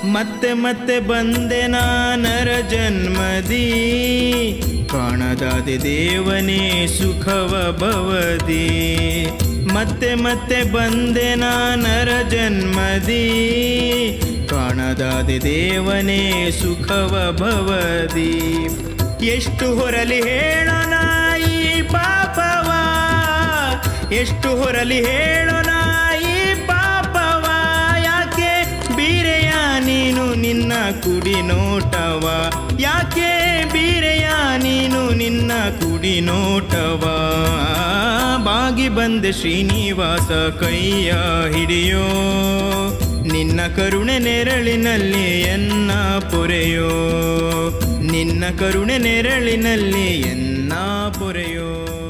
ಮತ್ತೆ ಮತ್ತೆ ಬಂದೆ ನಾನರ ಜನ್ಮದಿ ಕಾಣದಾದೆ ದೇವನೇ ಸುಖವ ಭವದಿ ಮತ್ತೆ ಮತ್ತೆ ಬಂದೆ ನಾನರ ಜನ್ಮದಿ ಕಾಣದಾದೆ ದೇವನೇ ಸುಖವ ಭವದಿ ಎಷ್ಟು ಹೊರಲಿ ಹೇಳೋಣ ಈ ಪಾಪವ ಎಷ್ಟು ಹೊರಲಿ ಹೇಳೋಣ ಈ ಪಾಪವ ಯಾಕೆ ಬೀರೆಯ ನೀನು ನಿನ್ನ ಕುಡಿ ನೋಟವ ಯಾಕೆ ಬೀರೆಯ ನೀನು ನಿನ್ನ ಕುಡಿ ನೋಟವ ಬಾಗಿ ಬಂದೆ ಶ್ರೀನಿವಾಸ ಕೈಯ ಹಿಡಿಯೋ ನಿನ್ನ ಕರುಣೆ ನೆರಳಿನಲ್ಲಿ ಎನ್ನ ಪೊರೆಯೋ ನಿನ್ನ ಕರುಣೆ ನೆರಳಿನಲ್ಲಿ ಎನ್ನ ಪೊರೆಯೋ